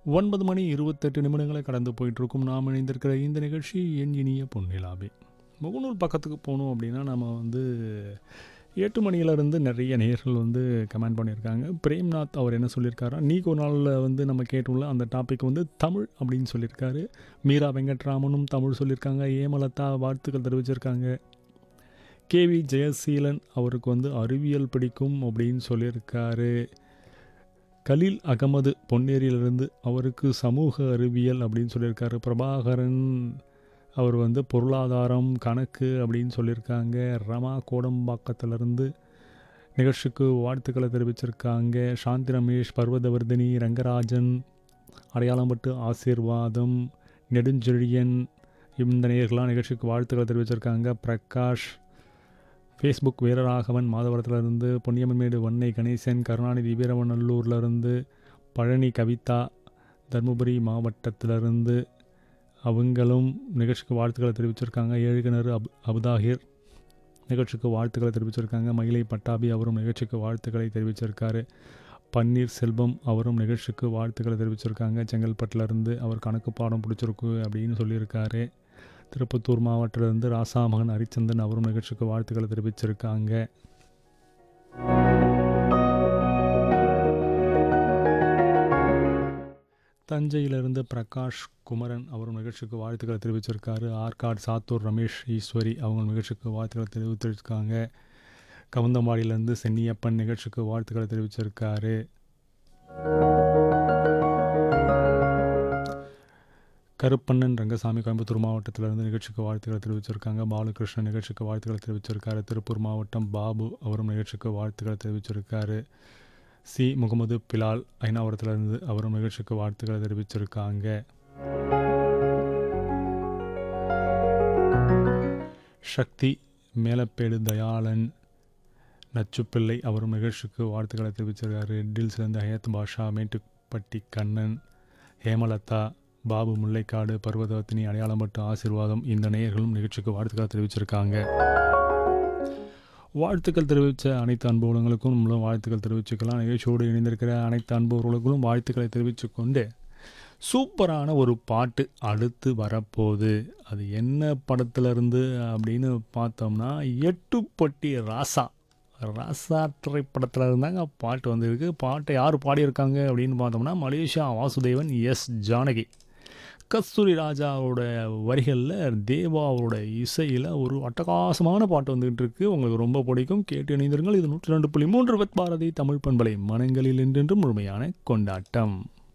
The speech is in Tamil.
ஒன்பது மணி இருபத்தெட்டு நிமிடங்களை கடந்து போயிட்டுருக்கும் நாம் இணைந்திருக்கிற இந்த நிகழ்ச்சி என் இனிய பொன்னிலாவே முகநூல் பக்கத்துக்கு போகணும் அப்படின்னா நம்ம வந்து எட்டு மணியிலேருந்து நிறைய நேயர்கள் வந்து கமெண்ட் பண்ணியிருக்காங்க பிரேம்நாத் அவர் என்ன சொல்லியிருக்காரா நீக்கு ஒரு நாளில் வந்து நம்ம கேட்டுள்ள அந்த டாபிக் வந்து தமிழ் அப்படின்னு சொல்லியிருக்காரு மீரா வெங்கட்ராமனும் தமிழ் சொல்லியிருக்காங்க ஏமலதா வாழ்த்துக்கள் தெரிவிச்சிருக்காங்க கேவி ஜெயசீலன் அவருக்கு வந்து அறிவியல் பிடிக்கும் அப்படின்னு சொல்லியிருக்காரு கலீல் அகமது பொன்னேரியிலிருந்து அவருக்கு சமூக அறிவியல் அப்படின்னு சொல்லியிருக்காரு பிரபாகரன் அவர் வந்து பொருளாதாரம் கணக்கு அப்படின்னு சொல்லியிருக்காங்க ரமா கோடம்பாக்கத்திலிருந்து நிகழ்ச்சிக்கு வாழ்த்துக்களை தெரிவிச்சிருக்காங்க சாந்தி ரமேஷ் பர்வதவர்தினி ரங்கராஜன் அடையாளம்பட்டு ஆசீர்வாதம் நெடுஞ்செழியன் இந்த நேர்களாம் நிகழ்ச்சிக்கு வாழ்த்துக்களை தெரிவிச்சிருக்காங்க பிரகாஷ் ஃபேஸ்புக் வீரராகவன் மாதவரத்துலேருந்து பொன்னியம்மன்மேடு வன்னை கணேசன் கருணாநிதி வீரவநல்லூர்லேருந்து பழனி கவிதா தருமபுரி மாவட்டத்திலிருந்து அவங்களும் நிகழ்ச்சிக்கு வாழ்த்துக்களை தெரிவிச்சிருக்காங்க ஏழுகிணறு அபு அபுதாகிர் நிகழ்ச்சிக்கு வாழ்த்துக்களை தெரிவிச்சிருக்காங்க மயிலை பட்டாபி அவரும் நிகழ்ச்சிக்கு வாழ்த்துக்களை தெரிவிச்சிருக்காரு பன்னீர் செல்வம் அவரும் நிகழ்ச்சிக்கு வாழ்த்துக்களை தெரிவிச்சிருக்காங்க செங்கல்பட்டுலேருந்து அவர் கணக்கு பாடம் பிடிச்சிருக்கு அப்படின்னு சொல்லியிருக்காரு திருப்பத்தூர் மாவட்டத்திலிருந்து ராசாமகன் ஹரிச்சந்தன் அவரும் நிகழ்ச்சிக்கு வாழ்த்துக்களை தெரிவிச்சிருக்காங்க தஞ்சையிலிருந்து பிரகாஷ் குமரன் அவரும் நிகழ்ச்சிக்கு வாழ்த்துக்களை தெரிவிச்சிருக்காரு ஆர்காட் சாத்தூர் ரமேஷ் ஈஸ்வரி அவங்க நிகழ்ச்சிக்கு வாழ்த்துக்களை தெரிவித்திருக்காங்க கவுந்தம்பாடியிலேருந்து சென்னியப்பன் நிகழ்ச்சிக்கு வாழ்த்துக்களை தெரிவிச்சிருக்காரு கருப்பண்ணன் ரங்கசாமி கோயம்புத்தூர் மாவட்டத்திலிருந்து நிகழ்ச்சிக்கு வாழ்த்துக்களை தெரிவிச்சிருக்காங்க பாலகிருஷ்ணன் நிகழ்ச்சிக்கு வாழ்த்துக்களை தெரிவிச்சிருக்காரு திருப்பூர் மாவட்டம் பாபு அவரும் நிகழ்ச்சிக்கு வாழ்த்துக்களை தெரிவிச்சிருக்காரு சி முகமது பிலால் ஐநாவரத்திலிருந்து அவரும் நிகழ்ச்சிக்கு வாழ்த்துக்களை தெரிவிச்சிருக்காங்க சக்தி மேலப்பேடு தயாளன் நச்சுப்பிள்ளை அவரும் நிகழ்ச்சிக்கு வாழ்த்துக்களை தெரிவிச்சிருக்காரு டில்ஸ்லேருந்து ஹயத் பாஷா மேட்டுப்பட்டி கண்ணன் ஹேமலதா பாபு முல்லைக்காடு பர்வதவத்தினி அடையாளம்பட்டு ஆசீர்வாதம் இந்த நேயர்களும் நிகழ்ச்சிக்கு வாழ்த்துக்களை தெரிவிச்சிருக்காங்க வாழ்த்துக்கள் தெரிவித்த அனைத்து அன்புகளுக்கும் நம்மளும் வாழ்த்துக்கள் தெரிவிச்சுக்கலாம் நிகழ்ச்சியோடு இணைந்திருக்கிற அனைத்து அன்புகளுக்கும் வாழ்த்துக்களை தெரிவித்து கொண்டு சூப்பரான ஒரு பாட்டு அடுத்து வரப்போகுது அது என்ன படத்துலேருந்து அப்படின்னு பார்த்தோம்னா எட்டுப்பட்டி ராசா ராசா திரைப்படத்தில் இருந்தாங்க பாட்டு வந்திருக்கு பாட்டை யார் பாடியிருக்காங்க அப்படின்னு பார்த்தோம்னா மலேசியா வாசுதேவன் எஸ் ஜானகி கஸ்தூரி ராஜாவோட வரிகளில் தேவா அவரோட இசையில் ஒரு அட்டகாசமான பாட்டு வந்துகிட்டு இருக்கு உங்களுக்கு ரொம்ப பிடிக்கும் கேட்டு இணைந்திருங்கள் இது நூற்றி ரெண்டு புள்ளி மூன்று வெத் பாரதி தமிழ் பண்பலை மனங்களில் என்றென்றும் முழுமையான கொண்டாட்டம்